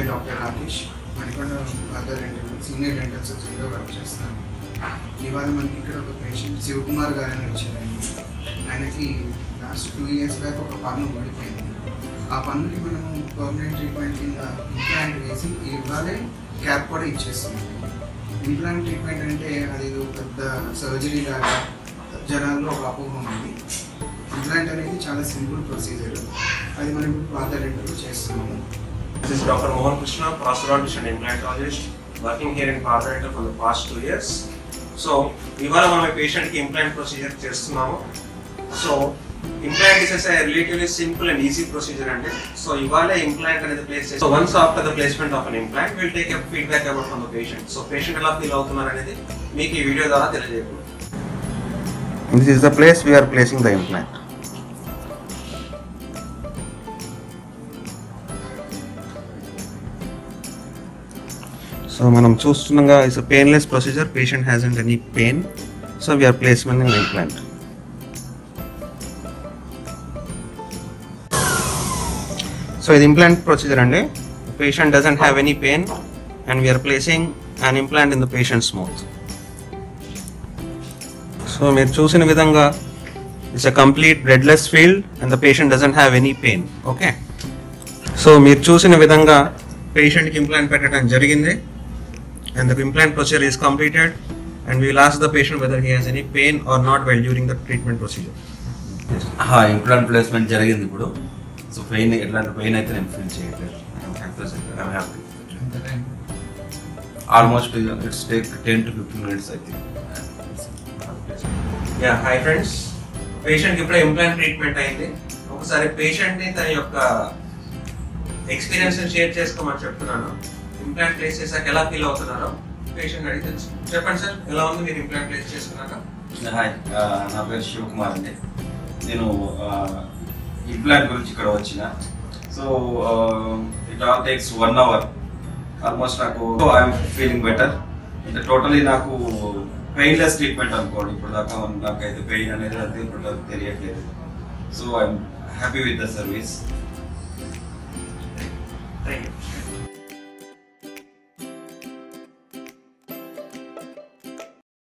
పేరు doctor Rakesh Manikonda other dental senior dental సర్జన్గా work చేస్తాను ఇవాళ మనకి ఇక్కడ ఒక పేషెంట్ శివకుమార్ గారు అని వచ్చారండి ఆయనకి లాస్ట్ టూ ఇయర్స్ బ్యాక్ ఒక పన్ను ఊడిపోయింది ఆ పన్నుకి మనం పర్మనెంట్ ట్రీట్మెంట్ కింద ఇంప్లాంట్ వేసి ఇవాళే క్యాప్ కూడా ఇచ్చేస్తున్నాం ఇంప్లాంట్ ట్రీట్మెంట్ అంటే అది ఏదో పెద్ద సర్జరీ లాగా జనాల్లో ఒక అపోహం ఉంది ఇంప్లాంట్ అనేది చాలా సింపుల్ ప్రొసీజర్ అది మనం ఇప్పుడు పాత డెంటల్లో చేస్తున్నాము This is Dr. Mohan Krishna, prosthodontist and implantologist, working here in Parliament for the past two years. So ఇవాళ మనం పేషెంట్కి ఇంప్లాంట్ ప్రొసీజర్ చేస్తున్నాము so implant is relatively simple and easy procedure అండి సో ఇవాళ ఇంప్లాంట్ అనేది place so once after the placement of an implant will take a feedback about from the patient so patient ఎలా feel అవుతున్నారు అనేది మీకు ఈ video ద్వారా తెలియజేయకూడదు This is the place we are placing the implant. So మనం చూస్తుండగా it's painless procedure patient hasn't any pain so we're placement in implant so ఇది ఇంప్లాంట్ ప్రొసీజర్ అండి patient doesn't have any pain and we're placing an implant in the patient mouth so మీరు చూసిన విధంగా it's a complete bloodless field and the patient doesn't have any pain okay so మీరు చూసిన విధంగా పేషెంట్కి implant పెట్టడం జరిగింది and the implant procedure is completed and we last the patient whether he has any pain or not well during the treatment procedure implant placement జరిగింది ఇప్పుడు so pain ఎట్లాంటి pain అయితే నేను ఫీల్ చేయట్లేదు I'm happy almost it's take ten to fifteen minutes అయితే yeah hi friends patient ఇప్పుడే implant treatment అయింది ఒకసారి పేషెంట్ ని తన యొక్క ఎక్స్పీరియన్స్ షేర్ చేసుకోమని చెప్తున్నాను ఇంప్లాంట్ ప్లేస్ చేశాక ఎలా ఫీల్ అవుతున్నారో పేషెంట్ అడిగి తెలుసు చెప్పండి సార్ ఎలా ఉంది మీరు ఇంప్లాంట్ ప్లేస్ చేసుకున్నాక హాయ్ నా పేరు శివకుమార్ అండి నేను ఇంప్లాంట్ గురించి ఇక్కడ వచ్చిన so it all takes one hour almost నాకు ఐఎమ్ ఫీలింగ్ బెటర్ అంటే టోటలీ నాకు పెయిన్లెస్ ట్రీట్మెంట్ అనుకోండి ఇప్పుడు దాకా నాకైతే పెయిన్ అనేది అయితే ఇప్పుడు దాకా తెలియట్లేదు so I'm happy with the service thank you